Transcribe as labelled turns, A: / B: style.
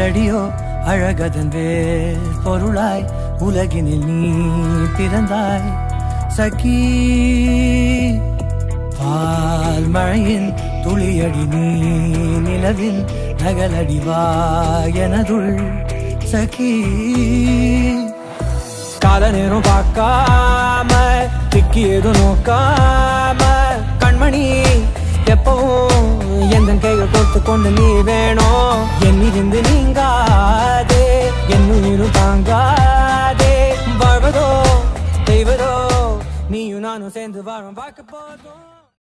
A: காலடியோ அழகதன் வேர் பொருளாய் உலகினில் நீ பிறந்தாய் சகி பால் மழையின் துளியடி நீ நிலவின் நகலடி வா எனதுள் சகி கால நேரம் பார்க்காம திக்கி எதுவும் நோக்காம கண்மணி எப்பவும் எந்த கைகள் கொடுத்து கொண்டு நீ வேணும் என்னிருந்து நீங்காதே என் உயிரும் தாங்காதே வாழ்வதோ செய்வதோ நீயும் நானும் சேர்ந்து வாழும் பார்க்க போதும்